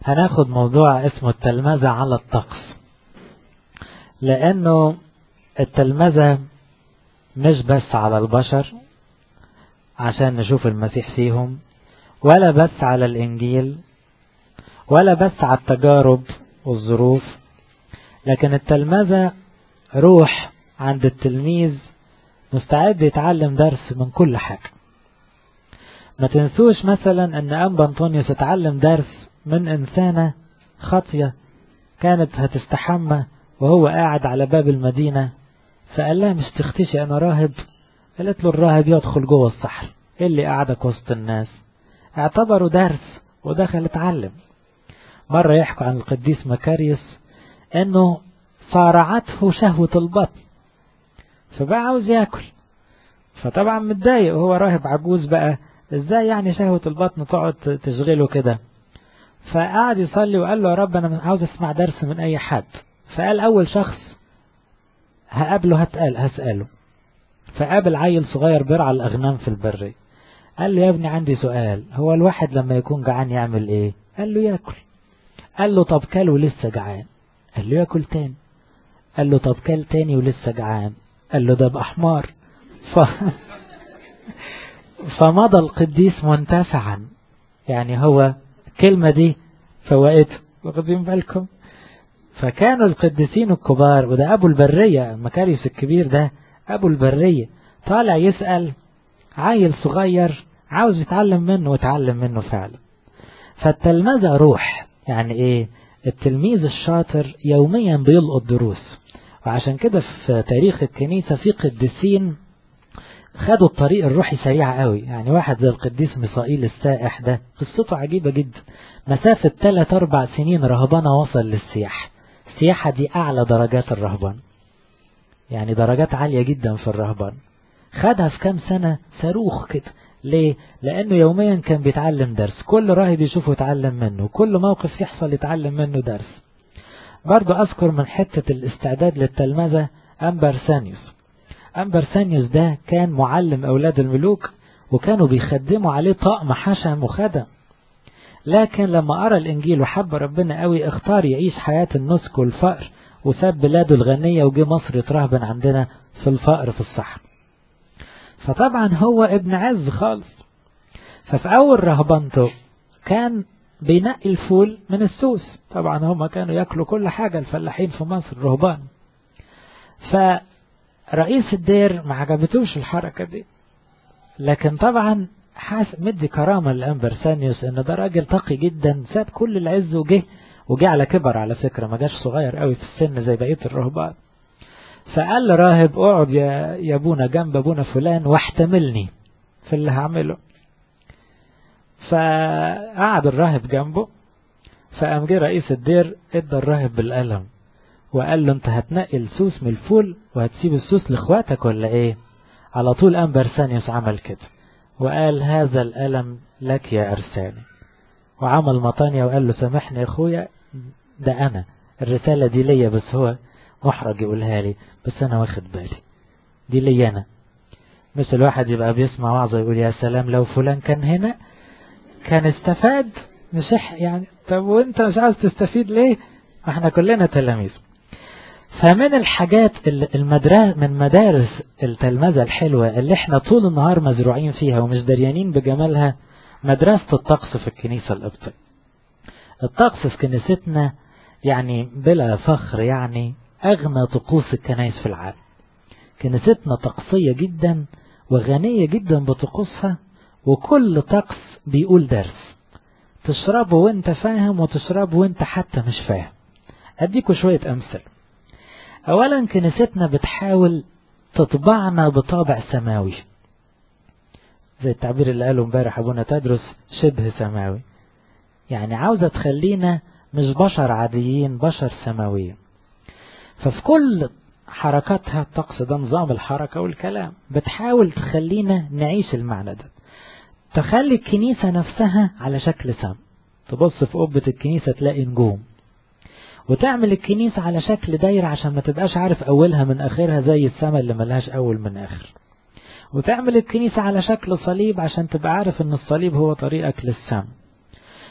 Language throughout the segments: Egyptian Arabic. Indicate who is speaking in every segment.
Speaker 1: هناخد موضوع اسمه التلمذة على الطقس لأنه التلمذة مش بس على البشر عشان نشوف المسيح فيهم ولا بس على الإنجيل ولا بس على التجارب والظروف لكن التلمذة روح عند التلميذ مستعد يتعلم درس من كل حاجة ما تنسوش مثلا ان أنبا أنطونيوس اتعلم درس من إنسانة خاطية كانت هتستحمى وهو قاعد على باب المدينة فقال لها مش تختشي أنا راهب قالت له الراهب يدخل جوه الصحر ايه اللي قعدك وسط الناس اعتبروا درس ودخل اتعلم مرة يحكوا عن القديس مكاريوس انه صارعته شهوة البطن فبقى عاوز ياكل فطبعا متضايق وهو راهب عجوز بقى ازاي يعني شهوة البطن تقعد تشغله كده فقعد يصلي وقال له يا رب انا عاوز اسمع درس من اي حد فقال اول شخص هقابله هتقال هسأله فقابل عيل صغير بيرعى الاغنام في البرية قال له يا ابني عندي سؤال هو الواحد لما يكون جعان يعمل ايه قال له ياكل قال له طب كل ولسه جعان قال له ياكل تاني قال له طب كل تاني ولسه جعان قال له ده بأحمار ف... فمضى القديس منتفعا يعني هو الكلمة دي فوقته واخدين بالكم فكانوا القديسين الكبار وده أبو البرية مكاريوس الكبير ده أبو البرية طالع يسأل عيل صغير عاوز يتعلم منه ويتعلم منه فعلا فالتلمذة روح يعني ايه التلميذ الشاطر يوميا بيلقط دروس وعشان كده في تاريخ الكنيسة في قديسين خدوا الطريق الروحي سريع قوي يعني واحد زي القديس ميسائيل السائح ده قصته عجيبة جدا مسافة 3 أربع سنين رهبانة وصل للسياحة السياحة دي أعلى درجات الرهبان يعني درجات عالية جدا في الرهبان خدها في كام سنة صاروخ كده ليه؟ لأنه يوميا كان بيتعلم درس كل راهب يشوفه يتعلم منه كل موقف يحصل يتعلم منه درس برضو أذكر من حتة الاستعداد للتلمذة أمبرسانيوس أمبرسانيوس ده كان معلم أولاد الملوك وكانوا بيخدموا عليه طقم حشم وخدم لكن لما قرأ الإنجيل وحب ربنا قوي اختار يعيش حياة النسك والفقر وساب بلاده الغنية وجه مصر يترهبن عندنا في الفقر في الصحراء فطبعا هو ابن عز خالص ففي أول رهبنته كان بينقي الفول من السوس طبعا هم كانوا ياكلوا كل حاجة الفلاحين في مصر رهبان فرئيس الدير ما عجبتوش الحركة دي لكن طبعا حاس مدي كرامة لأمبرسانيوس ان ده راجل تقي جدا ساب كل العز وجه وجه على كبر على فكرة ما جاش صغير قوي في السن زي بقية الرهبان فقال لراهب اقعد يا, يا ابونا جنب ابونا فلان واحتملني في اللي هعمله فقعد الراهب جنبه فقام جه رئيس الدير ادى الراهب بالقلم وقال له انت هتنقي السوس من الفول وهتسيب السوس لاخواتك ولا ايه على طول قام برسانيوس عمل كده وقال هذا الألم لك يا أرساني وعمل مطانية وقال له سامحني يا أخويا ده أنا الرسالة دي ليا بس هو محرج يقولها لي بس أنا واخد بالي دي لي أنا مش الواحد يبقى بيسمع وعظة يقول يا سلام لو فلان كان هنا كان استفاد مش يعني طب وانت مش عاوز تستفيد ليه ما احنا كلنا تلاميذ فمن الحاجات المدرسة من مدارس التلمذة الحلوة اللي احنا طول النهار مزروعين فيها ومش دريانين بجمالها مدرسة الطقس في الكنيسة القبطية الطقس في كنيستنا يعني بلا فخر يعني أغنى طقوس الكنائس في العالم كنيستنا طقسية جدا وغنية جدا بطقوسها وكل طقس بيقول درس تشربه وانت فاهم وتشربه وانت حتى مش فاهم اديكوا شوية امثله اولا كنيستنا بتحاول تطبعنا بطابع سماوي زي التعبير اللي قاله امبارح ابونا تدرس شبه سماوي يعني عاوزة تخلينا مش بشر عاديين بشر سماويين ففي كل حركاتها الطقس ده نظام الحركة والكلام بتحاول تخلينا نعيش المعنى ده تخلي الكنيسة نفسها على شكل سم تبص في قبة الكنيسة تلاقي نجوم وتعمل الكنيسة على شكل دايرة عشان ما تبقاش عارف أولها من آخرها زي السماء اللي ملهاش أول من آخر وتعمل الكنيسة على شكل صليب عشان تبقى عارف أن الصليب هو طريقك للسم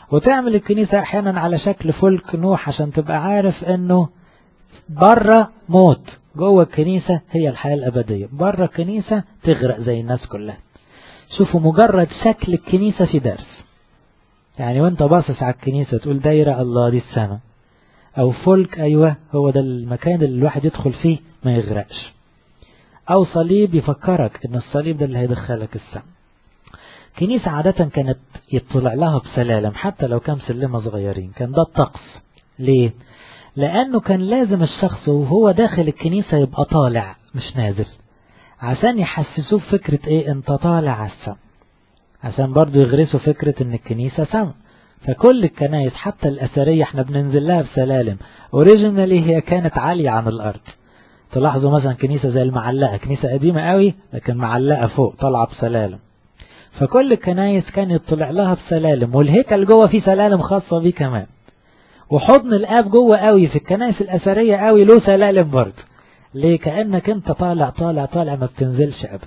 Speaker 1: وتعمل الكنيسة احيانا على شكل فلك نوح عشان تبقى عارف انه بره موت جوه الكنيسة هي الحياة الأبدية بره الكنيسة تغرق زي الناس كلها شوفوا مجرد شكل الكنيسة في درس يعني وانت باصص على الكنيسة تقول دايرة الله دي السماء او فلك ايوه هو ده المكان اللي الواحد يدخل فيه ما يغرقش او صليب يفكرك ان الصليب ده اللي هيدخلك السماء كنيسة عادة كانت يطلع لها بسلالم حتى لو كان سلمة صغيرين كان ده الطقس ليه لانه كان لازم الشخص وهو داخل الكنيسة يبقى طالع مش نازل عشان يحسسوه فكرة ايه انت طالع على السماء عشان برضو يغرسوا فكرة ان الكنيسة سماء فكل الكنائس حتى الأثرية احنا بننزل لها بسلالم اوريجينالي هي كانت عالية عن الأرض تلاحظوا مثلا كنيسة زي المعلقة كنيسة قديمة قوي لكن معلقة فوق طالعة بسلالم فكل الكنائس كان يطلع لها بسلالم والهيكل جوه فيه سلالم خاصة بيه كمان وحضن الآب جوه قوي في الكنائس الأثرية قوي له سلالم برضه ليه كأنك انت طالع طالع طالع ما بتنزلش أبدا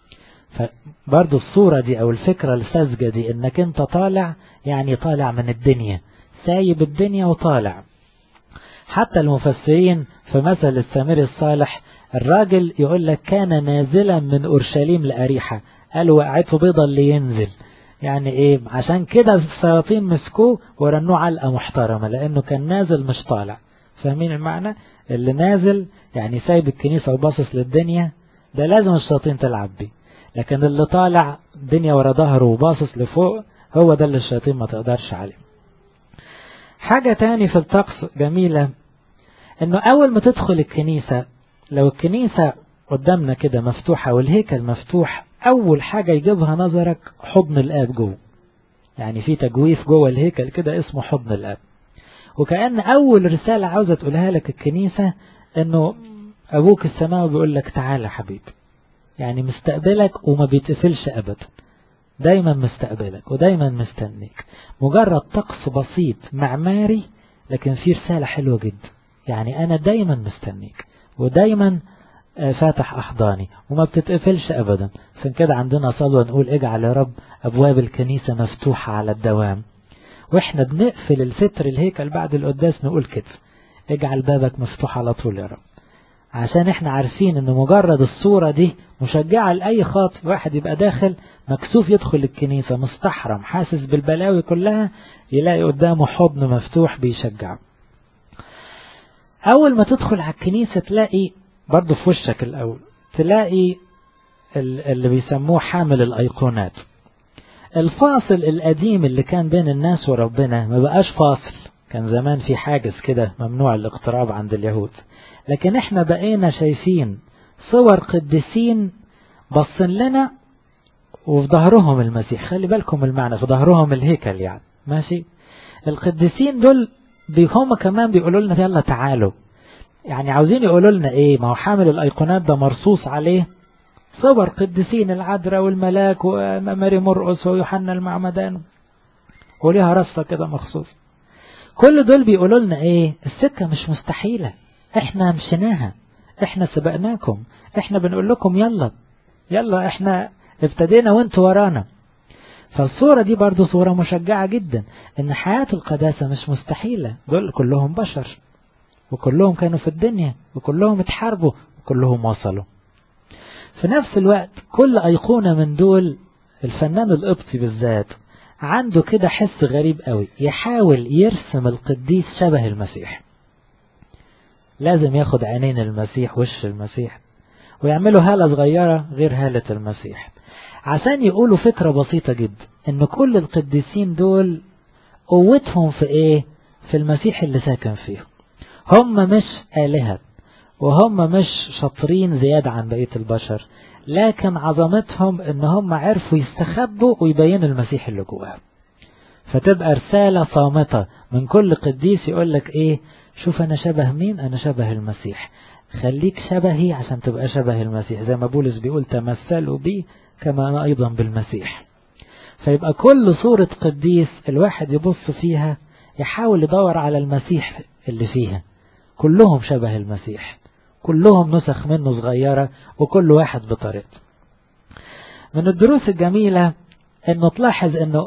Speaker 1: فبرضه الصورة دي أو الفكرة الساذجة دي إنك أنت طالع يعني طالع من الدنيا سايب الدنيا وطالع حتى المفسرين في مثل السامري الصالح الراجل يقول لك كان نازلا من أورشليم لأريحة قال وقعته بيضة اللي ينزل يعني ايه عشان كده الشياطين مسكوه ورنوه علقة محترمة لأنه كان نازل مش طالع فاهمين المعنى اللي نازل يعني سايب الكنيسة وباصص للدنيا ده لازم الشياطين تلعب بيه لكن اللي طالع الدنيا ورا ظهره وباصص لفوق هو ده اللي الشياطين ما تقدرش عليه حاجة تاني في الطقس جميلة انه اول ما تدخل الكنيسة لو الكنيسة قدامنا كده مفتوحة والهيكل مفتوح اول حاجة يجيبها نظرك حضن الاب جوه يعني في تجويف جوه الهيكل كده اسمه حضن الاب وكأن اول رسالة عاوزة تقولها لك الكنيسة انه ابوك السماوي بيقول لك تعالى حبيبي يعني مستقبلك وما بيتقفلش ابدا دايما مستقبلك ودايما مستنيك مجرد طقس بسيط معماري لكن فيه رسالة حلوة جدا يعني انا دايما مستنيك ودايما فاتح احضاني وما بتتقفلش ابدا عشان كده عندنا صلوة نقول اجعل يا رب ابواب الكنيسة مفتوحة على الدوام واحنا بنقفل الستر الهيكل بعد القداس نقول كده اجعل بابك مفتوح على طول يا رب عشان احنا عارفين ان مجرد الصورة دي مشجعة لأي خاطئ واحد يبقى داخل مكسوف يدخل الكنيسة مستحرم حاسس بالبلاوي كلها يلاقي قدامه حضن مفتوح بيشجعه أول ما تدخل على الكنيسة تلاقي برضه في وشك الأول تلاقي اللي بيسموه حامل الأيقونات الفاصل القديم اللي كان بين الناس وربنا ما بقاش فاصل كان زمان في حاجز كده ممنوع الاقتراب عند اليهود لكن احنا بقينا شايفين صور قديسين بصن لنا وفي ظهرهم المسيح خلي بالكم المعنى في ظهرهم الهيكل يعني ماشي القديسين دول هم كمان بيقولوا لنا يلا تعالوا يعني عاوزين يقولوا لنا ايه ما هو حامل الايقونات ده مرصوص عليه صور قديسين العذراء والملاك وماري مرقس ويوحنا المعمدان وليها رصة كده مخصوص كل دول بيقولوا لنا ايه السكة مش مستحيلة احنا مشيناها احنا سبقناكم احنا بنقول لكم يلا يلا احنا ابتدينا وانتوا ورانا فالصورة دي برضو صورة مشجعة جدا ان حياة القداسة مش مستحيلة دول كلهم بشر وكلهم كانوا في الدنيا وكلهم اتحاربوا وكلهم وصلوا في نفس الوقت كل أيقونة من دول الفنان القبطي بالذات عنده كده حس غريب قوي يحاول يرسم القديس شبه المسيح لازم ياخد عينين المسيح وش المسيح ويعملوا هالة صغيرة غير هالة المسيح عشان يقولوا فكرة بسيطة جدا ان كل القديسين دول قوتهم في ايه في المسيح اللي ساكن فيهم هم مش آلهة وهم مش شاطرين زيادة عن بقية البشر لكن عظمتهم ان هم عرفوا يستخبوا ويبينوا المسيح اللي جواهم فتبقى رسالة صامتة من كل قديس يقول لك ايه شوف انا شبه مين انا شبه المسيح خليك شبهي عشان تبقى شبه المسيح زي ما بولس بيقول تمثلوا بي كما انا ايضا بالمسيح فيبقى كل صورة قديس الواحد يبص فيها يحاول يدور على المسيح اللي فيها كلهم شبه المسيح كلهم نسخ منه صغيرة وكل واحد بطريقته من الدروس الجميلة انه تلاحظ انه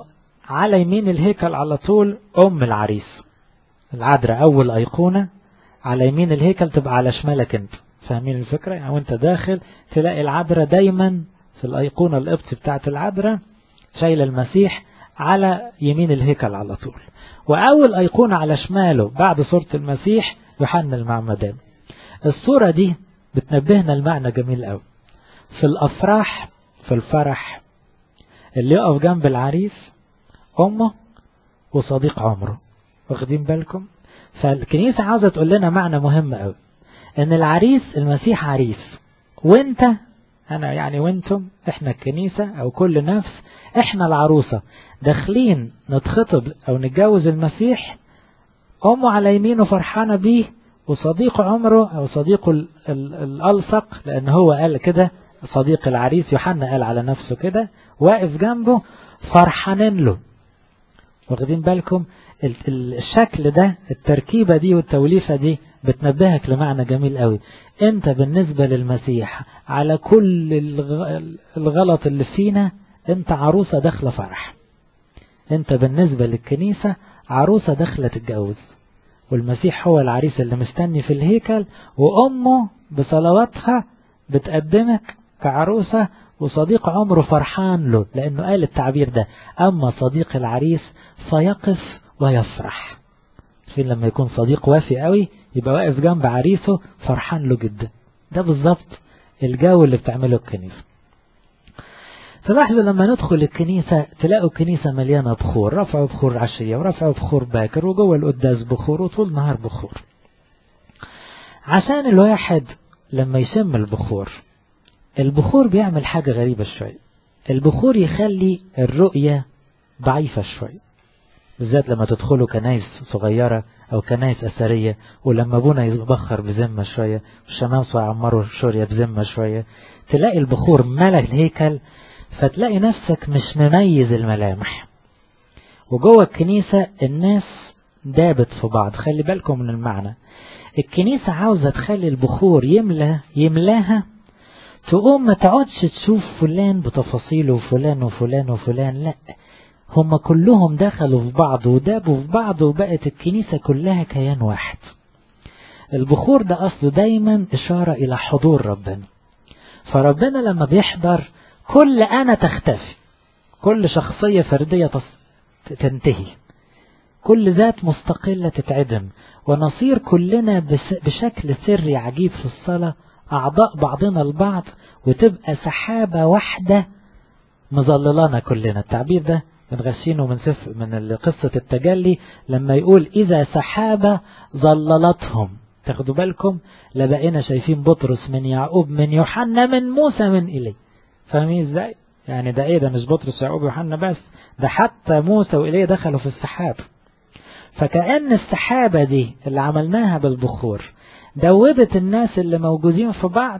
Speaker 1: على يمين الهيكل على طول أم العريس العذراء أول أيقونة على يمين الهيكل تبقى على شمالك أنت فاهمين الفكرة يعني وانت داخل تلاقي العذراء دايما في الأيقونة القبط بتاعت العذراء شايل المسيح على يمين الهيكل على طول وأول أيقونة على شماله بعد صورة المسيح يوحنا المعمدان الصورة دي بتنبهنا المعنى جميل قوي في الأفراح في الفرح اللي يقف جنب العريس أمه وصديق عمره واخدين بالكم فالكنيسة عاوزة تقول لنا معنى مهم قوي ان العريس المسيح عريس وانت انا يعني وانتم احنا الكنيسة او كل نفس احنا العروسة داخلين نتخطب او نتجوز المسيح امه على يمينه فرحانة بيه وصديق عمره او صديقه الالصق لان هو قال كده صديق العريس يوحنا قال على نفسه كده واقف جنبه فرحانين له واخدين بالكم الشكل ده التركيبة دي والتوليفة دي بتنبهك لمعنى جميل قوي انت بالنسبة للمسيح على كل الغلط اللي فينا انت عروسة داخلة فرح انت بالنسبة للكنيسة عروسة داخلة تتجوز والمسيح هو العريس اللي مستني في الهيكل وامه بصلواتها بتقدمك كعروسة وصديق عمره فرحان له لانه قال التعبير ده اما صديق العريس فيقف ويفرح فين لما يكون صديق وافي قوي يبقى واقف جنب عريسه فرحان له جدا ده بالظبط الجو اللي بتعمله الكنيسة تلاحظوا لما ندخل الكنيسة تلاقوا الكنيسة مليانة بخور رفعوا بخور عشية ورفعوا بخور باكر وجوه القداس بخور وطول نهار بخور عشان الواحد لما يشم البخور البخور بيعمل حاجة غريبة شوية البخور يخلي الرؤية ضعيفة شوية بالذات لما تدخلوا كنايس صغيرة أو كنايس أثرية ولما أبونا يتبخر بذمة شوية والشمامسة يعمروا شورية بذمة شوية تلاقي البخور ملك الهيكل فتلاقي نفسك مش مميز الملامح وجوه الكنيسة الناس دابت في بعض خلي بالكم من المعنى الكنيسة عاوزة تخلي البخور يملى يملاها تقوم ما تقعدش تشوف فلان بتفاصيله وفلان وفلان وفلان لا هم كلهم دخلوا في بعض ودابوا في بعض وبقت الكنيسة كلها كيان واحد البخور ده أصله دايما إشارة إلى حضور ربنا فربنا لما بيحضر كل أنا تختفي كل شخصية فردية تنتهي كل ذات مستقلة تتعدم ونصير كلنا بشكل سري عجيب في الصلاة أعضاء بعضنا البعض وتبقى سحابة واحدة مظللانا كلنا التعبير ده بنغشينه من سف من قصة التجلي لما يقول إذا سحابة ظللتهم تاخدوا بالكم لبقينا شايفين بطرس من يعقوب من يوحنا من موسى من إلي فاهمين ازاي يعني ده ايه ده مش بطرس يعقوب يوحنا بس ده حتى موسى وإليه دخلوا في السحاب فكأن السحابة دي اللي عملناها بالبخور دوبت الناس اللي موجودين في بعض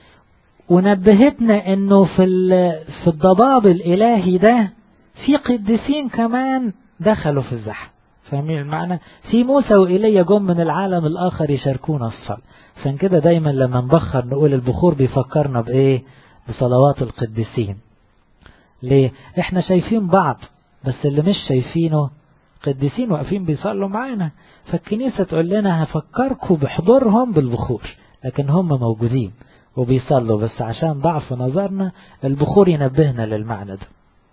Speaker 1: ونبهتنا انه في في الضباب الالهي ده في قديسين كمان دخلوا في الزحف فاهمين المعنى في موسى وإيليا جم من العالم الآخر يشاركونا الصلاة عشان كده دايما لما نبخر نقول البخور بيفكرنا بإيه بصلوات القديسين ليه احنا شايفين بعض بس اللي مش شايفينه قديسين واقفين بيصلوا معانا فالكنيسة تقول لنا هفكركم بحضورهم بالبخور لكن هم موجودين وبيصلوا بس عشان ضعف نظرنا البخور ينبهنا للمعنى ده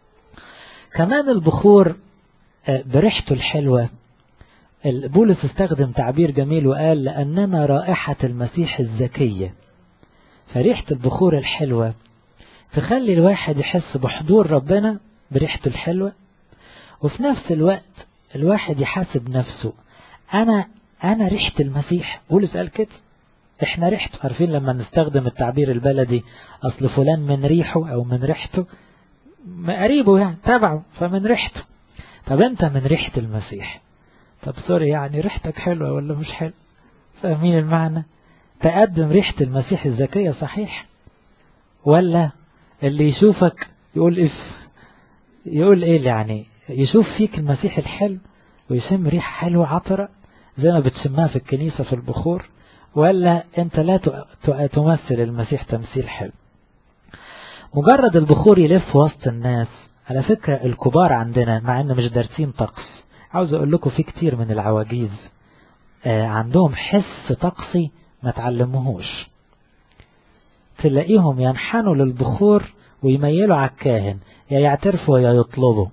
Speaker 1: كمان البخور بريحته الحلوة بولس استخدم تعبير جميل وقال لأننا رائحة المسيح الزكية فريحة البخور الحلوة تخلي الواحد يحس بحضور ربنا بريحته الحلوة وفي نفس الوقت الواحد يحاسب نفسه أنا أنا ريحة المسيح بولس قال كده احنا ريحته عارفين لما نستخدم التعبير البلدي أصل فلان من ريحه أو من ريحته قريبه يعني تبعه فمن ريحته طب انت من ريحة المسيح طب سوري يعني ريحتك حلوة ولا مش حلوة فاهمين المعنى تقدم ريحة المسيح الزكية صحيح ولا اللي يشوفك يقول اف يقول ايه يعني يشوف فيك المسيح الحلو ويشم ريحة حلوة عطرة زي ما بتشمها في الكنيسة في البخور ولا انت لا تمثل المسيح تمثيل حلو مجرد البخور يلف وسط الناس على فكرة الكبار عندنا مع ان مش دارسين طقس عاوز اقول لكم في كتير من العواجيز آه عندهم حس طقسي ما تعلموهوش تلاقيهم ينحنوا للبخور ويميلوا على الكاهن يا يعترفوا يا يطلبوا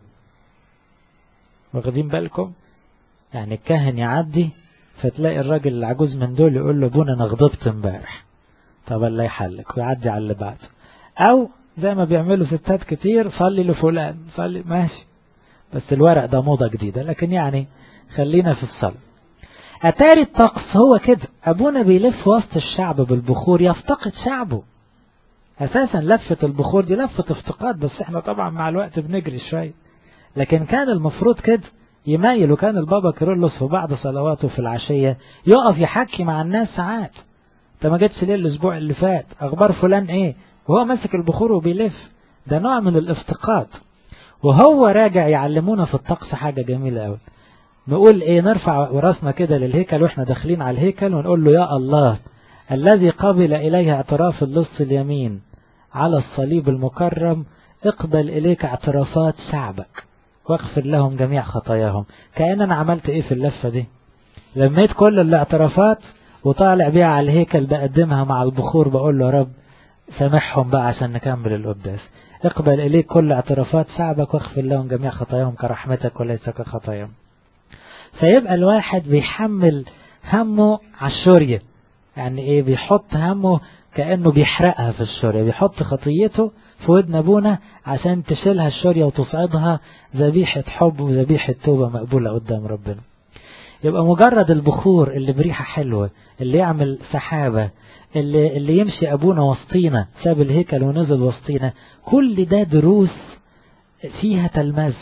Speaker 1: واخدين بالكم يعني الكاهن يعدي فتلاقي الراجل العجوز من دول يقول له ابونا انا غضبت امبارح طب الله يحلك ويعدي على اللي بعده او زي ما بيعملوا ستات كتير صلي لفلان صلي ماشي بس الورق ده موضة جديدة لكن يعني خلينا في الصلاة أتاري الطقس هو كده أبونا بيلف وسط الشعب بالبخور يفتقد شعبه أساسا لفة البخور دي لفة افتقاد بس احنا طبعا مع الوقت بنجري شوية لكن كان المفروض كده يميل وكان البابا كيرلس في بعض صلواته في العشية يقف يحكي مع الناس ساعات انت ما جتش ليه الاسبوع اللي فات اخبار فلان ايه وهو ماسك البخور وبيلف ده نوع من الافتقاد وهو راجع يعلمونا في الطقس حاجة جميلة قوي نقول ايه نرفع راسنا كده للهيكل واحنا داخلين على الهيكل ونقول له يا الله الذي قبل إليه اعتراف اللص اليمين على الصليب المكرم اقبل إليك اعترافات شعبك واغفر لهم جميع خطاياهم كأن أنا عملت إيه في اللفة دي لميت كل الاعترافات وطالع بيها على الهيكل بقدمها مع البخور بقول له يا رب سامحهم بقى عشان نكمل القداس اقبل إليك كل اعترافات شعبك واغفر لهم جميع خطاياهم كرحمتك وليس كخطاياهم فيبقى الواحد بيحمل همه على الشورية يعني ايه بيحط همه كأنه بيحرقها في الشورية بيحط خطيته في ودن ابونا عشان تشيلها الشورية وتصعدها ذبيحة حب وذبيحة توبة مقبولة قدام ربنا يبقى مجرد البخور اللي بريحة حلوة اللي يعمل سحابة اللي, اللي يمشي أبونا وسطينا ساب الهيكل ونزل وسطينا كل ده دروس فيها تلمذ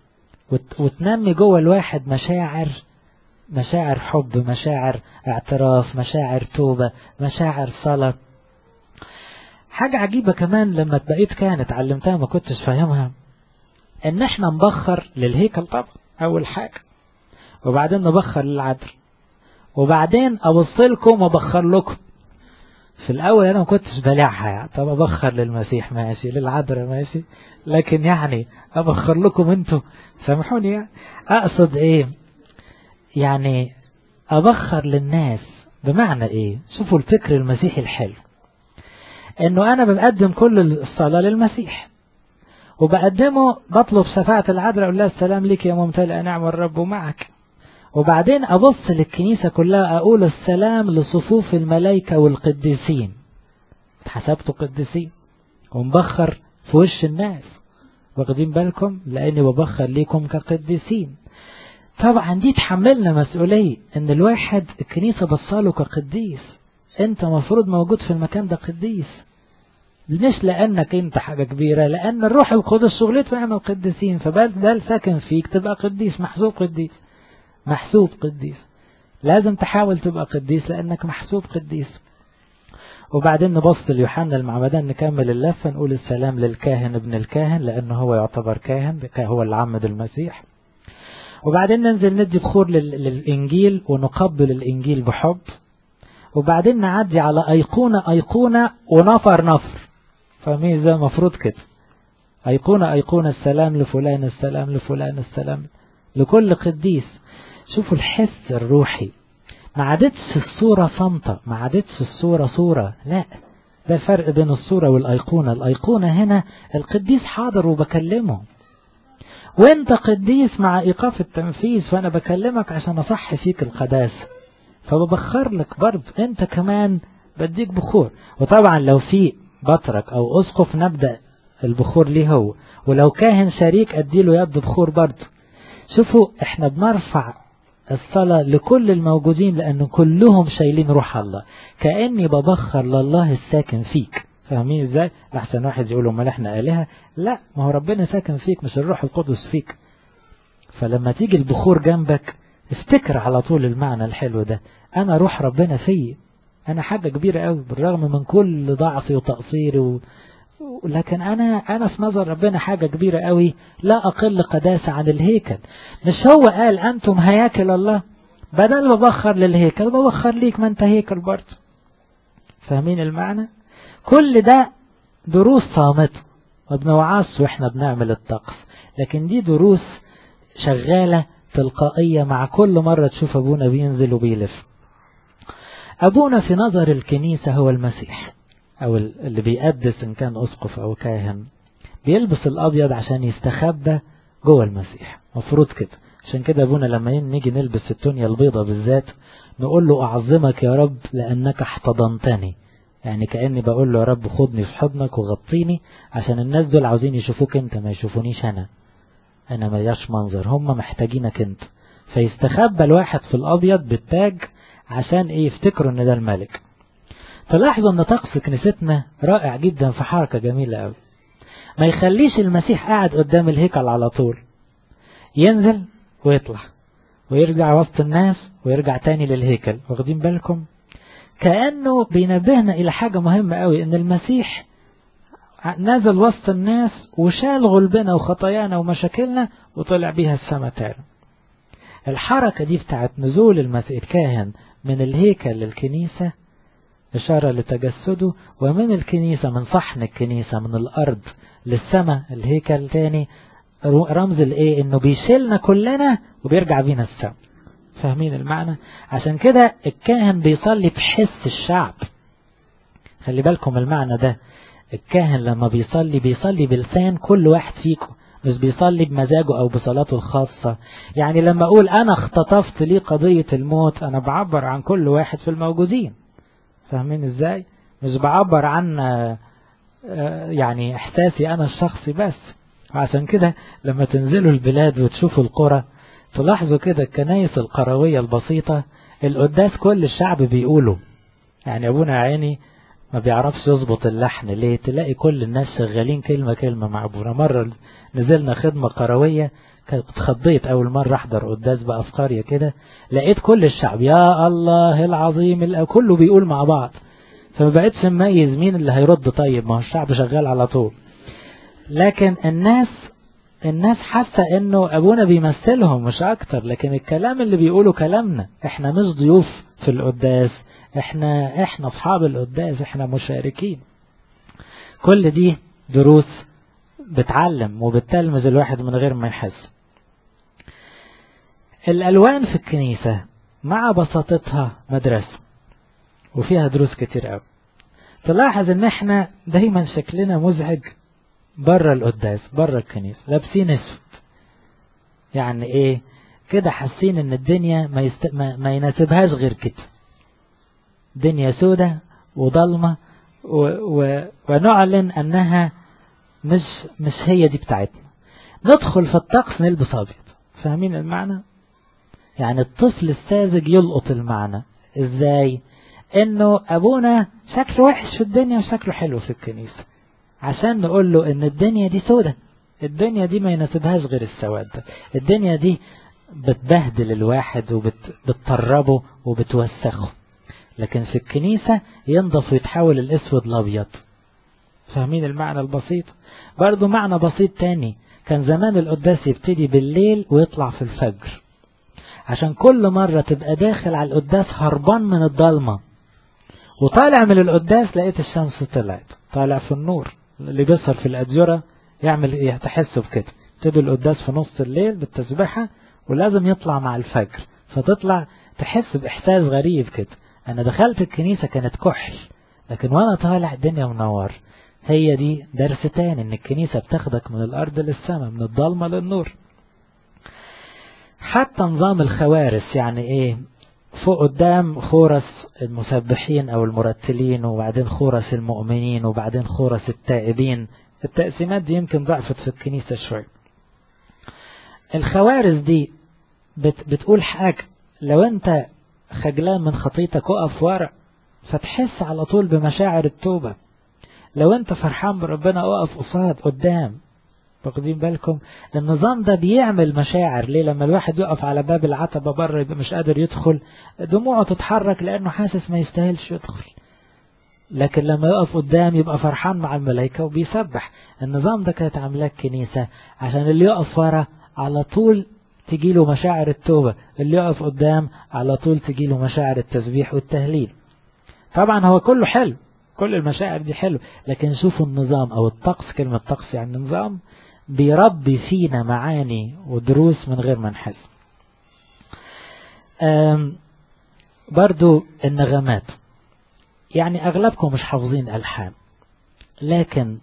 Speaker 1: وتنمي جوه الواحد مشاعر مشاعر حب مشاعر اعتراف مشاعر توبة مشاعر صلاة حاجة عجيبة كمان لما بقيت كانت علمتها ما كنتش فاهمها ان احنا نبخر للهيكل طبعا اول حاجة وبعدين نبخر للعدل وبعدين ابص لكم وابخر لكم في الاول انا ما كنتش بلعها يعني طب ابخر للمسيح ماشي للعذراء ماشي لكن يعني ابخر لكم انتوا سامحوني يعني اقصد ايه يعني ابخر للناس بمعنى ايه شوفوا الفكر المسيحي الحلو انه انا بقدم كل الصلاة للمسيح وبقدمه بطلب شفاعة العذراء اقول لها السلام لك يا ممتلئ نعم الرب معك وبعدين أبص للكنيسة كلها أقول السلام لصفوف الملائكة والقديسين حسبته قديسين ومبخر في وش الناس واخدين بالكم لأني ببخر ليكم كقديسين طبعا دي تحملنا مسؤولية ان الواحد الكنيسة بصاله كقديس انت مفروض موجود في المكان ده قديس مش لانك انت حاجة كبيرة لان الروح القدس شغلته يعمل قديسين فبدل ساكن فيك تبقى قديس محسوب قديس محسوب قديس لازم تحاول تبقى قديس لأنك محسوب قديس وبعدين نبص ليوحنا المعمدان نكمل اللفة نقول السلام للكاهن ابن الكاهن لأنه هو يعتبر كاهن هو اللي عمد المسيح وبعدين ننزل ندي بخور للإنجيل ونقبل الإنجيل بحب وبعدين نعدي على أيقونة أيقونة ونفر نفر فاهمين ازاي المفروض كده أيقونة أيقونة السلام لفلان السلام لفلان السلام لكل قديس شوفوا الحس الروحي ما عادتش الصورة صمتة ما عادتش الصورة صورة لا ده الفرق بين الصورة والأيقونة الأيقونة هنا القديس حاضر وبكلمه وانت قديس مع إيقاف التنفيذ فأنا بكلمك عشان أصح فيك القداسة فببخر لك برضه انت كمان بديك بخور وطبعا لو في بطرك أو أسقف نبدأ البخور ليه هو ولو كاهن شريك أديله يبدو بخور برضه شوفوا احنا بنرفع الصلاة لكل الموجودين لأن كلهم شايلين روح الله كأني ببخر لله الساكن فيك فاهمين ازاي لحسن واحد يقولوا ما احنا آلهة لا ما هو ربنا ساكن فيك مش الروح القدس فيك فلما تيجي البخور جنبك افتكر على طول المعنى الحلو ده انا روح ربنا فيي انا حاجة كبيرة قوي بالرغم من كل ضعفي وتقصيري و... لكن أنا أنا في نظر ربنا حاجة كبيرة قوي لا أقل قداسة عن الهيكل مش هو قال أنتم هياكل الله بدل ببخر للهيكل ببخر ليك ما أنت هيكل برضه فاهمين المعنى كل ده دروس صامتة ما بنوعاش واحنا بنعمل الطقس لكن دي دروس شغالة تلقائية مع كل مرة تشوف أبونا بينزل وبيلف أبونا في نظر الكنيسة هو المسيح أو اللي بيقدس إن كان أسقف أو كاهن بيلبس الأبيض عشان يستخبى جوه المسيح مفروض كده عشان كده أبونا لما نيجي نلبس التونية البيضة بالذات نقول له أعظمك يا رب لأنك احتضنتني يعني كأني بقول له يا رب خدني في حضنك وغطيني عشان الناس دول عاوزين يشوفوك انت ما يشوفونيش انا انا ملياش منظر هم محتاجينك انت فيستخبى الواحد في الابيض بالتاج عشان ايه يفتكروا ان ده الملك تلاحظوا ان طقس كنيستنا رائع جدا في حركة جميلة قوي ما يخليش المسيح قاعد قدام الهيكل على طول ينزل ويطلع ويرجع وسط الناس ويرجع تاني للهيكل واخدين بالكم كأنه بينبهنا إلى حاجة مهمة قوي إن المسيح نزل وسط الناس وشال غلبنا وخطايانا ومشاكلنا وطلع بيها السما تاني الحركة دي بتاعت نزول المسيح الكاهن من الهيكل للكنيسة إشارة لتجسده ومن الكنيسة من صحن الكنيسة من الأرض للسماء الهيكل تاني رمز الإيه إنه بيشيلنا كلنا وبيرجع بينا السماء فاهمين المعنى عشان كده الكاهن بيصلي بحس الشعب خلي بالكم المعنى ده الكاهن لما بيصلي بيصلي بلسان كل واحد فيكم مش بيصلي بمزاجه او بصلاته الخاصة يعني لما اقول انا اختطفت لي قضية الموت انا بعبر عن كل واحد في الموجودين فاهمين ازاي مش بعبر عن يعني احساسي انا الشخصي بس عشان كده لما تنزلوا البلاد وتشوفوا القرى تلاحظوا كده الكنايس القروية البسيطة القداس كل الشعب بيقولوا يعني ابونا عيني ما بيعرفش يظبط اللحن ليه تلاقي كل الناس شغالين كلمة كلمة مع ابونا مرة نزلنا خدمة قروية كنت اتخضيت اول مرة احضر قداس بقى في قرية كده لقيت كل الشعب يا الله العظيم كله بيقول مع بعض فما بقتش مميز مين اللي هيرد طيب ما هو الشعب شغال على طول لكن الناس الناس حاسة انه ابونا بيمثلهم مش اكتر لكن الكلام اللي بيقوله كلامنا احنا مش ضيوف في القداس احنا احنا اصحاب القداس احنا مشاركين كل دي دروس بتعلم وبتلمز الواحد من غير ما يحس الالوان في الكنيسة مع بساطتها مدرسة وفيها دروس كتير قوي تلاحظ ان احنا دايما شكلنا مزعج بره القداس بره الكنيسة لابسين اسود يعني ايه كده حاسين ان الدنيا ما, يست... ما... ما يناسبهاش غير كده دنيا سودة وضلمة و... و... ونعلن انها مش مش هي دي بتاعتنا ندخل في الطقس نلبس ابيض فاهمين المعنى يعني الطفل الساذج يلقط المعنى ازاي انه ابونا شكله وحش في الدنيا وشكله حلو في الكنيسة عشان نقول له ان الدنيا دي سودة الدنيا دي ما يناسبهاش غير السواد ده الدنيا دي بتبهدل الواحد وبتطربه وبتوسخه لكن في الكنيسة ينضف ويتحول الاسود الابيض فاهمين المعنى البسيط برضو معنى بسيط تاني كان زمان القداس يبتدي بالليل ويطلع في الفجر عشان كل مرة تبقى داخل على القداس هربان من الضلمة وطالع من القداس لقيت الشمس طلعت طالع في النور اللي بيسهر في الأديرة يعمل تحس بكده ابتدوا القداس في نص الليل بالتسبيحة ولازم يطلع مع الفجر فتطلع تحس بإحساس غريب كده أنا دخلت الكنيسة كانت كحل لكن وأنا طالع الدنيا منور هي دي درس تاني ان الكنيسة بتاخدك من الأرض للسماء من الضلمة للنور حتى نظام الخوارس يعني ايه فوق قدام خورس المسبحين او المرتلين وبعدين خورس المؤمنين وبعدين خورس التائبين التقسيمات دي يمكن ضعفت في الكنيسة شوية الخوارس دي بت بتقول حاجة لو انت خجلان من خطيتك وقف ورع فتحس على طول بمشاعر التوبة لو انت فرحان بربنا وقف قصاد قدام واخدين بالكم النظام ده بيعمل مشاعر ليه لما الواحد يقف على باب العتبة بره يبقى مش قادر يدخل دموعه تتحرك لانه حاسس ما يستاهلش يدخل لكن لما يقف قدام يبقى فرحان مع الملائكة وبيسبح النظام ده كانت عاملاه الكنيسة عشان اللي يقف ورا على طول تجيله مشاعر التوبة اللي يقف قدام على طول تجيله مشاعر التسبيح والتهليل طبعا هو كله حلو كل المشاعر دي حلو لكن شوفوا النظام او الطقس كلمة طقس يعني نظام بيربي فينا معاني ودروس من غير ما نحس برضو النغمات يعني أغلبكم مش حافظين ألحان لكن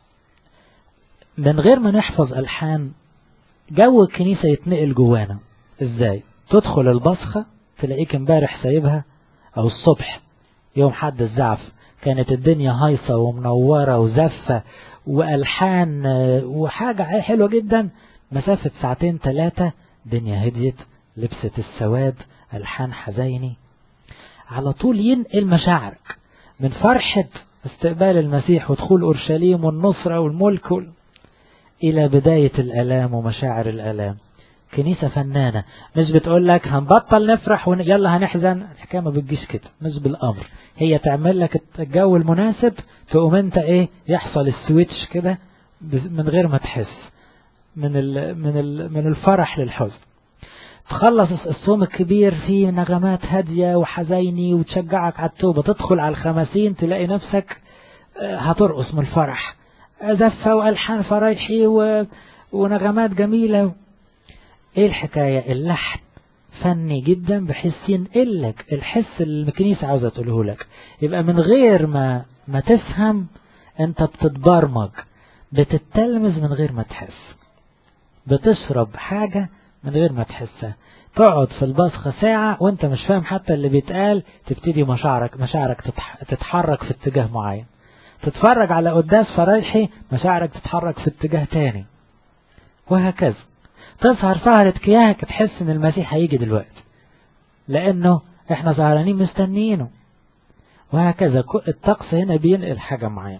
Speaker 1: من غير ما نحفظ ألحان جو الكنيسة يتنقل جوانا ازاي تدخل البصخة تلاقيك امبارح سايبها او الصبح يوم حد الزعف كانت الدنيا هايصة ومنورة وزفة وألحان وحاجة حلوة جدا مسافة ساعتين ثلاثة دنيا هديت لبست السواد ألحان حزيني على طول ينقل مشاعرك من فرحة استقبال المسيح ودخول أورشليم والنصرة والملك وال... إلى بداية الألام ومشاعر الألام كنيسة فنانة مش بتقول لك هنبطل نفرح ويلا هنحزن الحكاية ما بتجيش كده مش بالأمر هي تعمل لك الجو المناسب تقوم انت ايه يحصل السويتش كده من غير ما تحس من ال من ال من الفرح للحزن تخلص الصوم الكبير فيه نغمات هادية وحزيني وتشجعك على التوبة تدخل على الخمسين تلاقي نفسك هترقص من الفرح زفة وألحان فرايحي و... ونغمات جميلة ايه الحكاية اللحن فني جدا بحيث ينقلك الحس اللي الكنيسة عاوزة تقوله لك يبقى من غير ما ما تفهم انت بتتبرمج بتتلمذ من غير ما تحس بتشرب حاجة من غير ما تحسها تقعد في البصخة ساعة وانت مش فاهم حتى اللي بيتقال تبتدي مشاعرك مشاعرك تتحرك في اتجاه معين تتفرج على قداس فرايحي مشاعرك تتحرك في اتجاه تاني وهكذا تسهر سهرة كياك تحس ان المسيح هيجي دلوقتي لانه احنا سهرانين مستنيينه وهكذا الطقس هنا بينقل حاجة معينة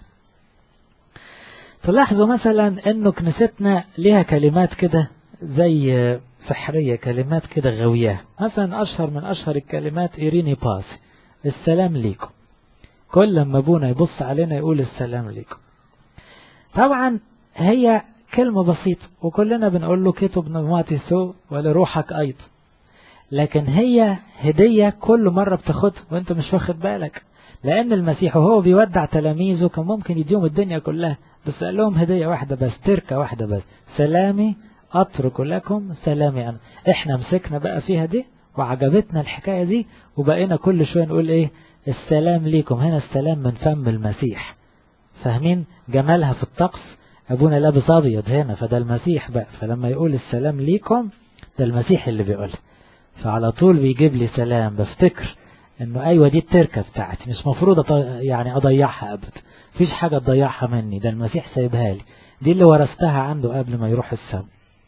Speaker 1: تلاحظوا مثلا انه كنيستنا ليها كلمات كده زي سحرية كلمات كده غوية مثلا اشهر من اشهر الكلمات ايريني باس السلام ليكم كل لما ابونا يبص علينا يقول السلام ليكم طبعا هي كلمة بسيطة وكلنا بنقول له كتب نماتي سو ولروحك أيضا لكن هي هدية كل مرة بتاخدها وانت مش واخد بالك لأن المسيح وهو بيودع تلاميذه كان ممكن يديهم الدنيا كلها بس قال لهم هدية واحدة بس تركة واحدة بس سلامي أترك لكم سلامي أنا احنا مسكنا بقى فيها دي وعجبتنا الحكاية دي وبقينا كل شوية نقول ايه السلام ليكم هنا السلام من فم المسيح فاهمين جمالها في الطقس أبونا لابس أبيض هنا فده المسيح بقى فلما يقول السلام ليكم ده المسيح اللي بيقولها فعلى طول بيجيب لي سلام بفتكر انه ايوه دي التركه بتاعتي مش مفروض يعني اضيعها ابدا مفيش حاجه تضيعها مني ده المسيح سايبها لي دي اللي ورثتها عنده قبل ما يروح السما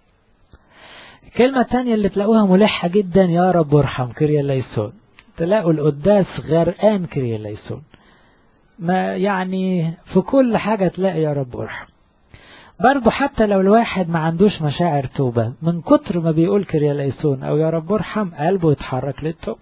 Speaker 1: الكلمة الثانية اللي تلاقوها ملحة جدا يا رب ارحم كريا ليسون تلاقوا القداس غرقان كريا ليسون ما يعني في كل حاجة تلاقي يا رب ارحم برضه حتى لو الواحد ما عندوش مشاعر توبة من كتر ما بيقول كريا ليسون او يا رب ارحم قلبه يتحرك للتوب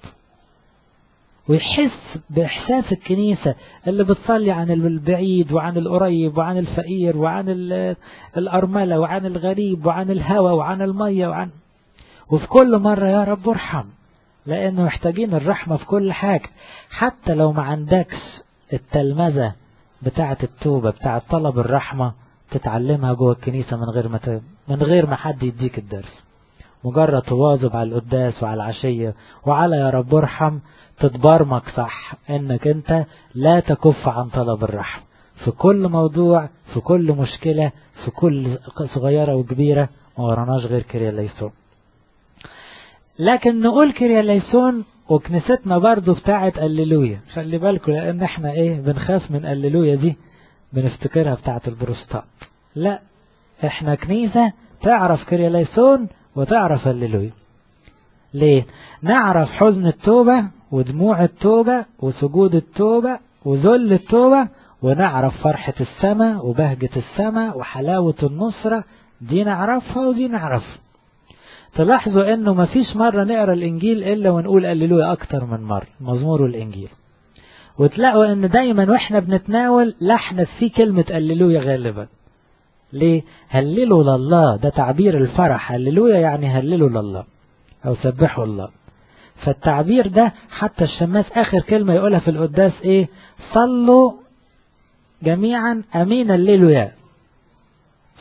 Speaker 1: ويحس بإحساس الكنيسة اللي بتصلي عن البعيد وعن القريب وعن الفقير وعن الأرملة وعن الغريب وعن الهوى وعن المية وعن وفي كل مرة يا رب ارحم لأنه محتاجين الرحمة في كل حاجة حتى لو ما عندكش التلمذة بتاعة التوبة بتاعة طلب الرحمة تتعلمها جوه الكنيسة من غير ما ت... من غير ما حد يديك الدرس مجرد تواظب على القداس وعلى العشية وعلى يا رب ارحم تتبرمج صح انك انت لا تكف عن طلب الرحمة في كل موضوع في كل مشكلة في كل صغيرة وكبيرة ما وراناش غير كريا ليسون لكن نقول كريا ليسون وكنيستنا برضو بتاعت الليلويا خلي بالكم لان احنا ايه بنخاف من الليلويا دي بنفتكرها بتاعت البروستات لا احنا كنيسة تعرف كريا ليسون وتعرف الليلويا ليه نعرف حزن التوبة ودموع التوبة وسجود التوبة وذل التوبة ونعرف فرحة السماء وبهجة السماء وحلاوة النصرة دي نعرفها ودي نعرفها تلاحظوا انه مفيش مرة نقرا الانجيل الا ونقول الليلويا اكتر من مرة مزمور والانجيل وتلاقوا ان دايما واحنا بنتناول لحن فيه كلمة الليلويا غالبا ليه هللوا لله ده تعبير الفرح هللويا يعني هللوا لله او سبحوا الله فالتعبير ده حتى الشماس اخر كلمة يقولها في القداس ايه صلوا جميعا امين الليلويا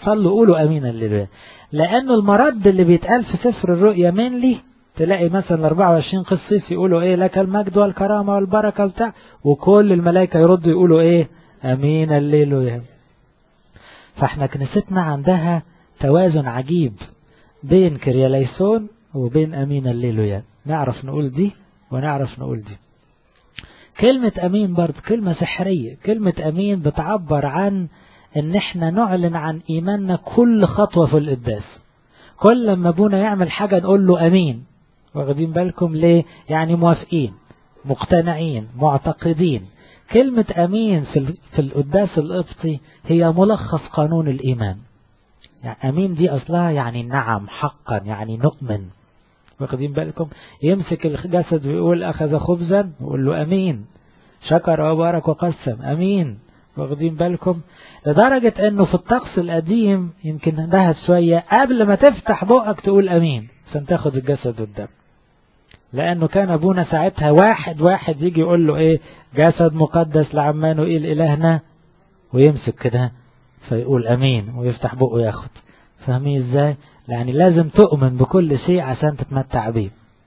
Speaker 1: صلوا قولوا امين الليلويا لانه المرد اللي بيتقال في سفر الرؤيا مينلي تلاقي مثلا 24 قسيس يقولوا ايه لك المجد والكرامة والبركة بتاع وكل الملائكة يردوا يقولوا ايه امين الليلويا فاحنا كنيستنا عندها توازن عجيب بين كرياليسون وبين امين الليلويا نعرف نقول دي ونعرف نقول دي كلمة امين برضه كلمة سحرية كلمة امين بتعبر عن ان احنا نعلن عن ايماننا كل خطوة في القداس كل لما ابونا يعمل حاجة نقول له امين واخدين بالكم ليه يعني موافقين مقتنعين معتقدين كلمة امين في في القداس القبطي هي ملخص قانون الايمان يعني امين دي اصلها يعني نعم حقا يعني نؤمن واخدين بالكم يمسك الجسد ويقول اخذ خبزا ويقول له امين شكر وبارك وقسم امين واخدين بالكم لدرجة انه في الطقس القديم يمكن انتهت شوية قبل ما تفتح بقك تقول امين عشان تاخد الجسد والدم لانه كان ابونا ساعتها واحد واحد يجي يقول له ايه جسد مقدس لعمانوئيل الهنا ويمسك كده فيقول امين ويفتح بقه ياخد فاهمين ازاي يعني لازم تؤمن بكل شيء عشان تتمتع بيه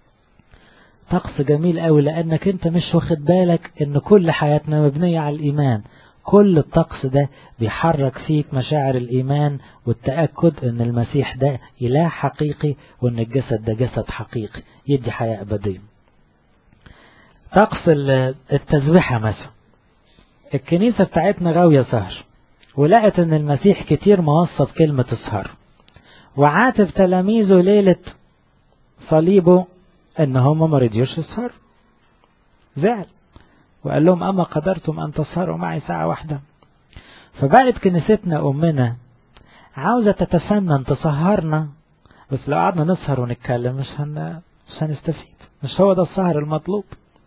Speaker 1: طقس جميل قوي لانك انت مش واخد بالك ان كل حياتنا مبنية على الايمان كل الطقس ده بيحرك فيك مشاعر الإيمان والتأكد أن المسيح ده إله حقيقي وأن الجسد ده جسد حقيقي يدي حياة أبدية طقس التسبيحة مثلا الكنيسة بتاعتنا غاوية سهر ولقت أن المسيح كتير موصف كلمة اسهر وعاتب تلاميذه ليلة صليبه أن هم ما رضيوش يسهروا زعل وقال لهم أما قدرتم أن تسهروا معي ساعة واحدة فبقت كنيستنا أمنا عاوزة تتفنن تسهرنا بس لو قعدنا نسهر ونتكلم مش, هن... مش هنستفيد مش هو ده السهر المطلوب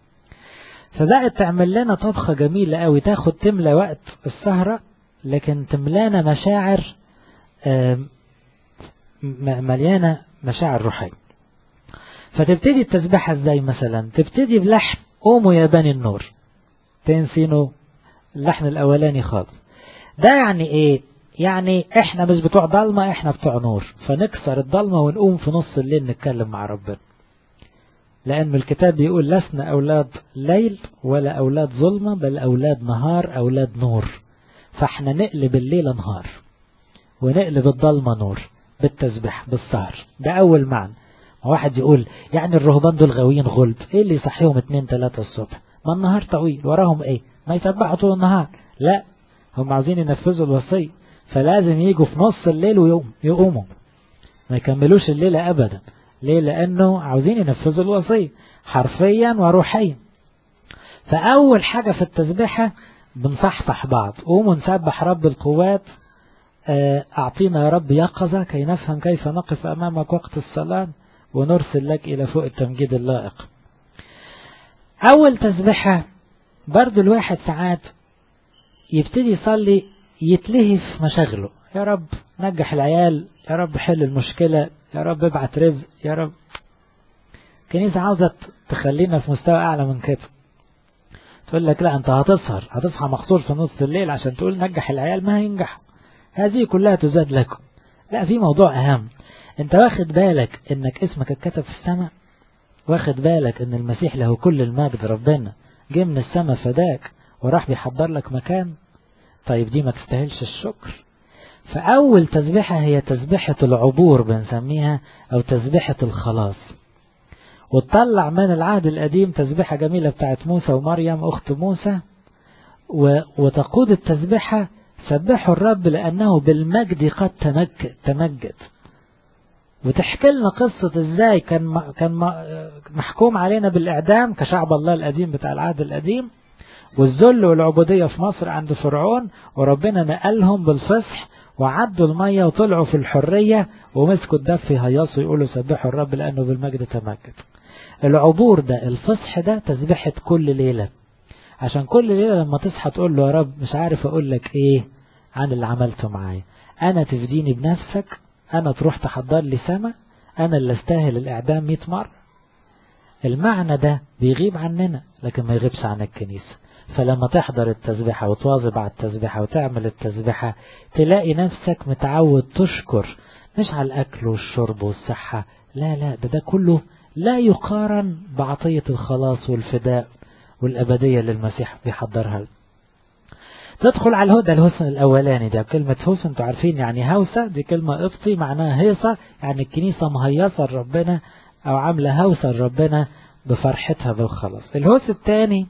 Speaker 1: فبقت تعمل لنا طبخة جميلة قوي تاخد تملى وقت السهرة لكن تملانا مشاعر مليانة مشاعر روحية فتبتدي التسبيحة ازاي مثلا تبتدي بلحن قوموا يا بني النور تنسينوا اللحن الاولاني خالص ده يعني ايه يعني احنا مش بتوع ضلمة احنا بتوع نور فنكسر الضلمة ونقوم في نص الليل نتكلم مع ربنا لأن الكتاب بيقول لسنا أولاد ليل ولا أولاد ظلمة بل أولاد نهار أولاد نور فاحنا نقلب الليل نهار ونقلب الضلمة نور بالتسبيح بالسهر ده أول معنى واحد يقول يعني الرهبان دول غاويين غلب ايه اللي يصحيهم اتنين تلاتة الصبح ما النهار طويل وراهم ايه ما يسبحوا طول النهار لا هم عاوزين ينفذوا الوصية فلازم يجوا في نص الليل ويقوم يقوموا ما يكملوش الليلة ابدا ليه لانه عاوزين ينفذوا الوصية حرفيا وروحيا فاول حاجة في التسبيحة بنصحصح بعض قوموا نسبح رب القوات اعطينا يا رب يقظة كي نفهم كيف نقف امامك وقت الصلاة ونرسل لك إلى فوق التمجيد اللائق أول تسبحة برضو الواحد ساعات يبتدي يصلي يتلهي في مشاغله يا رب نجح العيال يا رب حل المشكلة يا رب ابعت رزق يا رب كنيسة عاوزة تخلينا في مستوى أعلى من كده تقول لك لا أنت هتسهر هتصحى مخصوص في نص الليل عشان تقول نجح العيال ما هينجحوا هذه كلها تزاد لكم لا في موضوع أهم انت واخد بالك انك اسمك اتكتب في السماء واخد بالك ان المسيح له كل المجد ربنا جه من السماء فداك وراح بيحضر لك مكان طيب دي ما تستاهلش الشكر فأول تسبيحة هي تسبيحة العبور بنسميها أو تسبيحة الخلاص وتطلع من العهد القديم تسبيحة جميلة بتاعت موسى ومريم أخت موسى وتقود التسبيحة سبحوا الرب لأنه بالمجد قد تمجد, تمجد وتحكي لنا قصة ازاي كان كان محكوم علينا بالإعدام كشعب الله القديم بتاع العهد القديم والذل والعبودية في مصر عند فرعون وربنا نقلهم بالفصح وعدوا المية وطلعوا في الحرية ومسكوا الدف يهيصوا يقولوا سبحوا الرب لأنه بالمجد تمجد العبور ده الفصح ده تسبحة كل ليلة عشان كل ليلة لما تصحى تقول له يا رب مش عارف أقول لك إيه عن اللي عملته معايا أنا تفديني بنفسك أنا تروح تحضر لي سما أنا اللي استاهل الإعدام 100 مرة المعنى ده بيغيب عننا لكن ما يغيبش عن الكنيسة فلما تحضر التسبيحة وتواظب على التسبيحة وتعمل التسبيحة تلاقي نفسك متعود تشكر مش على الأكل والشرب والصحة لا لا ده ده كله لا يقارن بعطية الخلاص والفداء والأبدية اللي المسيح بيحضرها تدخل على الهدى الهوسن الأولاني ده كلمة هوسن انتوا عارفين يعني هوسة دي كلمة قبطي معناها هيصة يعني الكنيسة مهيصة لربنا أو عاملة هوسة لربنا بفرحتها بالخلاص الهوس الثاني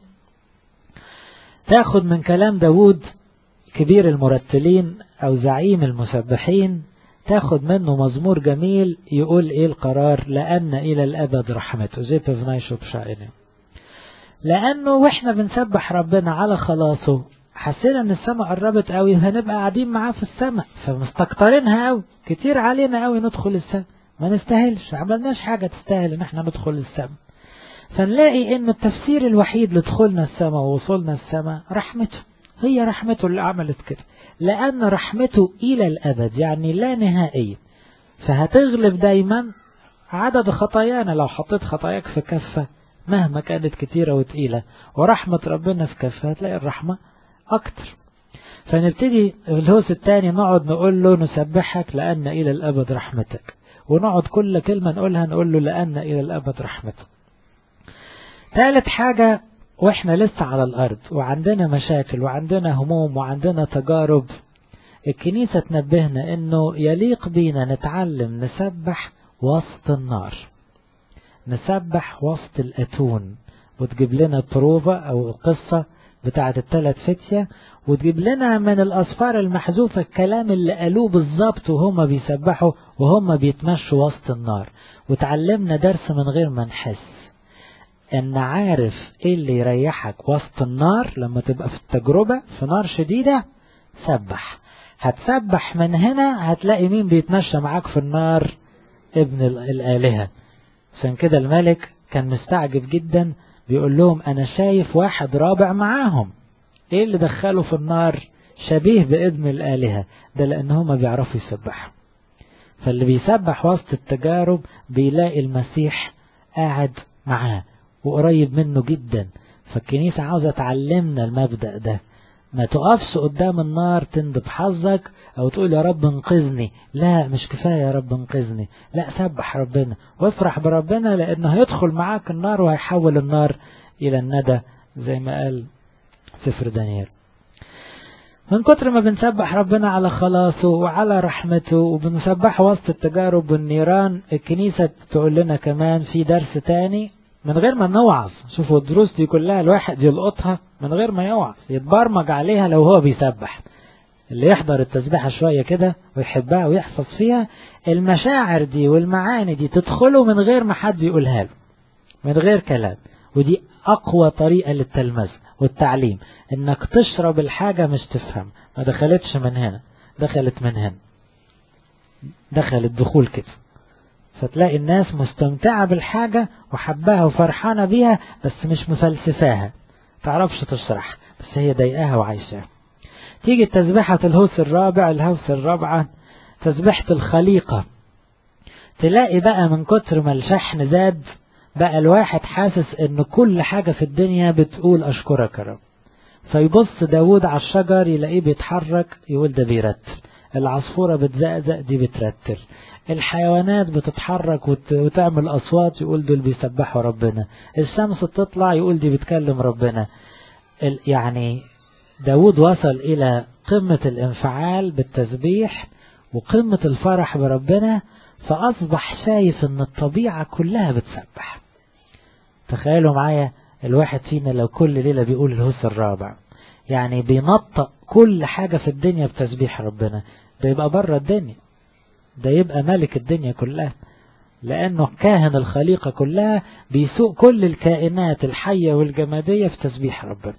Speaker 1: تاخد من كلام داود كبير المرتلين أو زعيم المسبحين تاخد منه مزمور جميل يقول ايه القرار لأن إلى الأبد رحمته زي بفنايشو بشائنه لأنه وإحنا بنسبح ربنا على خلاصه حسينا ان السماء قربت قوي هنبقى قاعدين معاه في السماء فمستكترينها قوي كتير علينا قوي ندخل السماء ما نستاهلش عملناش حاجة تستاهل ان احنا ندخل السماء فنلاقي ان التفسير الوحيد لدخولنا السماء ووصولنا السماء رحمته هي رحمته اللي عملت كده لأن رحمته إلى الأبد يعني لا نهائية فهتغلب دايما عدد خطايانا لو حطيت خطاياك في كفة مهما كانت كتيرة وتقيلة ورحمة ربنا في كفة هتلاقي الرحمة أكتر فنبتدي الهوس الثاني نقعد نقول له نسبحك لأن إلى الأبد رحمتك ونقعد كل كلمة نقولها نقول له لأن إلى الأبد رحمتك ثالث حاجة واحنا لسه على الارض وعندنا مشاكل وعندنا هموم وعندنا تجارب الكنيسة تنبهنا انه يليق بينا نتعلم نسبح وسط النار نسبح وسط الاتون وتجيب لنا بروفة او قصة بتاعة الثلاث فتية وتجيب لنا من الأصفار المحذوفة الكلام اللي قالوه بالظبط وهم بيسبحوا وهم بيتمشوا وسط النار وتعلمنا درس من غير ما نحس ان عارف ايه اللي يريحك وسط النار لما تبقى في التجربة في نار شديدة سبح هتسبح من هنا هتلاقي مين بيتمشى معاك في النار ابن الآلهة عشان كده الملك كان مستعجب جدا بيقول لهم انا شايف واحد رابع معاهم ايه اللي دخله في النار شبيه بابن الآلهة ده لان هما بيعرفوا يسبحوا فاللي بيسبح وسط التجارب بيلاقي المسيح قاعد معاه وقريب منه جدا فالكنيسة عاوزة تعلمنا المبدأ ده ما تقفش قدام النار تندب حظك او تقول يا رب انقذني لا مش كفاية يا رب انقذني لا سبح ربنا وافرح بربنا لانه هيدخل معاك النار وهيحول النار الى الندى زي ما قال سفر دانيال من كتر ما بنسبح ربنا على خلاصه وعلى رحمته وبنسبحه وسط التجارب والنيران الكنيسة تقول لنا كمان في درس تاني من غير ما نوعظ شوفوا الدروس دي كلها الواحد يلقطها من غير ما يوعظ يتبرمج عليها لو هو بيسبح اللي يحضر التسبيحة شوية كده ويحبها ويحفظ فيها المشاعر دي والمعاني دي تدخله من غير ما حد يقولها له من غير كلام ودي أقوى طريقة للتلمذة والتعليم انك تشرب الحاجة مش تفهم ما دخلتش من هنا دخلت من هنا دخلت دخول كده فتلاقي الناس مستمتعة بالحاجة وحباها وفرحانة بيها بس مش مفلسفاها تعرفش تشرح بس هي ضايقاها وعايشاها تيجي تسبيحة الهوس الرابع الهوس الرابعة تسبيحة الخليقة تلاقي بقى من كتر ما الشحن زاد بقى الواحد حاسس ان كل حاجة في الدنيا بتقول اشكرك يا رب فيبص داود على الشجر يلاقيه بيتحرك يقول ده بيرتل العصفورة بتزقزق دي بترتل الحيوانات بتتحرك وتعمل أصوات يقول دول بيسبحوا ربنا الشمس تطلع يقول دي بتكلم ربنا يعني داود وصل إلى قمة الانفعال بالتسبيح وقمة الفرح بربنا فأصبح شايف أن الطبيعة كلها بتسبح تخيلوا معايا الواحد فينا لو كل ليلة بيقول الهوس الرابع يعني بينطق كل حاجة في الدنيا بتسبيح ربنا ده يبقى بره الدنيا ده يبقى ملك الدنيا كلها لأنه كاهن الخليقة كلها بيسوق كل الكائنات الحية والجمادية في تسبيح ربنا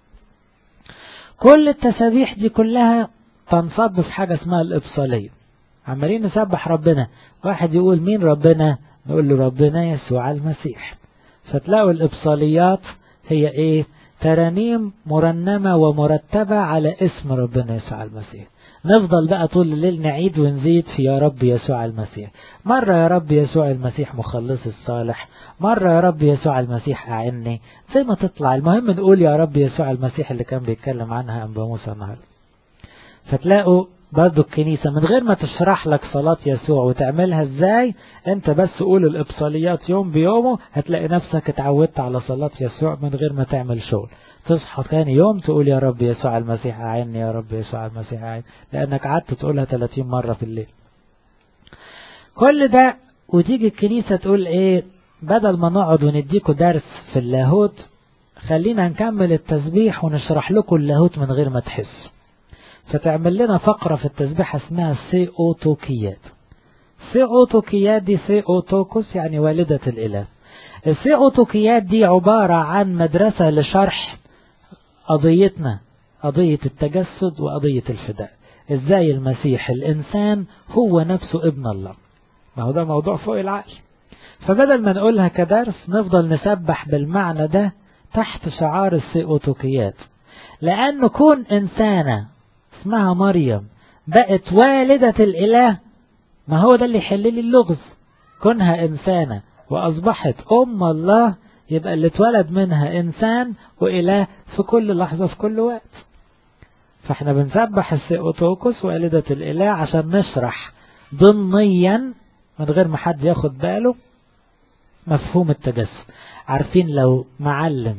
Speaker 1: كل التسابيح دي كلها تنصب في حاجة اسمها الإبصالية عمالين نسبح ربنا واحد يقول مين ربنا نقول له ربنا يسوع المسيح فتلاقوا الإبصاليات هي ايه ترانيم مرنمة ومرتبة على اسم ربنا يسوع المسيح نفضل بقى طول الليل نعيد ونزيد في يا رب يسوع المسيح مرة يا رب يسوع المسيح مخلص الصالح مرة يا رب يسوع المسيح أعني زي ما تطلع المهم نقول يا رب يسوع المسيح اللي كان بيتكلم عنها أنبا موسى النهاردة فتلاقوا برضو الكنيسة من غير ما تشرح لك صلاة يسوع وتعملها ازاي انت بس قول الابصاليات يوم بيومه هتلاقي نفسك اتعودت على صلاة يسوع من غير ما تعمل شغل تصحى تاني يوم تقول يا رب يسوع المسيح أعني يا رب يسوع المسيح أعني لأنك قعدت تقولها 30 مرة في الليل كل ده وتيجي الكنيسة تقول ايه بدل ما نقعد ونديكوا درس في اللاهوت خلينا نكمل التسبيح ونشرح لكم اللاهوت من غير ما تحسوا فتعمل لنا فقرة في التسبيح اسمها سي اوتوكيات سي اوتوكيات دي سي اوتوكوس يعني والدة الاله السي اوتوكيات دي عبارة عن مدرسة لشرح قضيتنا قضية التجسد وقضية الفداء ازاي المسيح الانسان هو نفسه ابن الله ما هو ده موضوع فوق العقل فبدل ما نقولها كدرس نفضل نسبح بالمعنى ده تحت شعار السيئوتوكيات لأنه كون إنسانة اسمها مريم بقت والدة الإله ما هو ده اللي يحل لي اللغز كونها إنسانة وأصبحت أم الله يبقى اللي اتولد منها إنسان وإله في كل لحظة في كل وقت فاحنا بنسبح السيئوتوكوس والدة الإله عشان نشرح ضمنيا من غير ما حد ياخد باله مفهوم التجسد عارفين لو معلم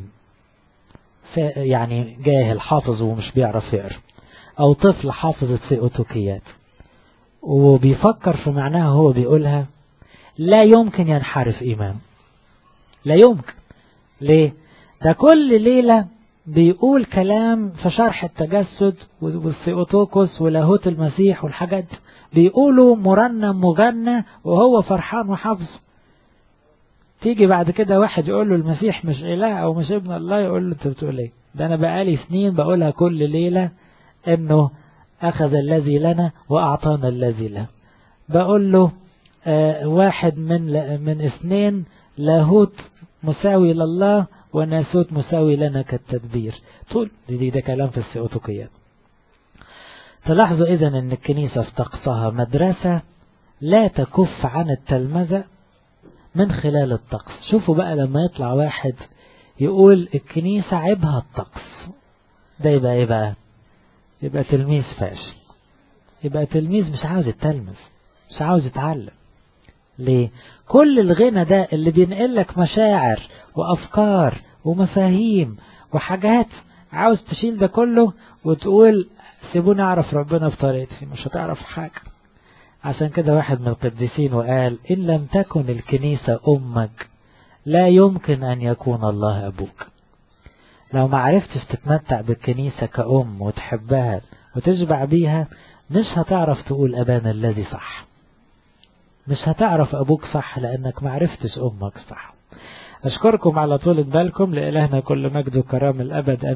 Speaker 1: يعني جاهل حافظ ومش بيعرف يقرا او طفل حافظ السيئوتوكيات وبيفكر في معناها هو بيقولها لا يمكن ينحرف ايمان لا يمكن ليه ده كل ليلة بيقول كلام في شرح التجسد والسيئوتوكوس ولاهوت المسيح والحاجات دي بيقولوا مرنم مغنى وهو فرحان وحافظ تيجي بعد كده واحد يقول له المسيح مش إله أو مش ابن الله يقول له أنت بتقول إيه ده أنا بقالي سنين بقولها كل ليلة إنه أخذ الذي لنا وأعطانا الذي له بقول له آه واحد من من اثنين لاهوت مساوي لله وناسوت مساوي لنا كالتدبير طول دي, دي ده كلام في السيوتوكيات تلاحظوا إذا أن الكنيسة في طقسها مدرسة لا تكف عن التلمذة من خلال الطقس شوفوا بقى لما يطلع واحد يقول الكنيسة عيبها الطقس ده يبقى ايه بقى يبقى تلميذ فاشل يبقى تلميذ مش عاوز يتلمذ مش عاوز يتعلم ليه كل الغنى ده اللي بينقل لك مشاعر وأفكار ومفاهيم وحاجات عاوز تشيل ده كله وتقول سيبوني أعرف ربنا بطريقتي مش هتعرف حاجة عشان كده واحد من القديسين وقال إن لم تكن الكنيسة أمك لا يمكن أن يكون الله أبوك لو ما عرفتش تتمتع بالكنيسة كأم وتحبها وتشبع بيها مش هتعرف تقول أبانا الذي صح مش هتعرف أبوك صح لأنك ما عرفتش أمك صح أشكركم على طولة بالكم لإلهنا كل مجد وكرام الأبد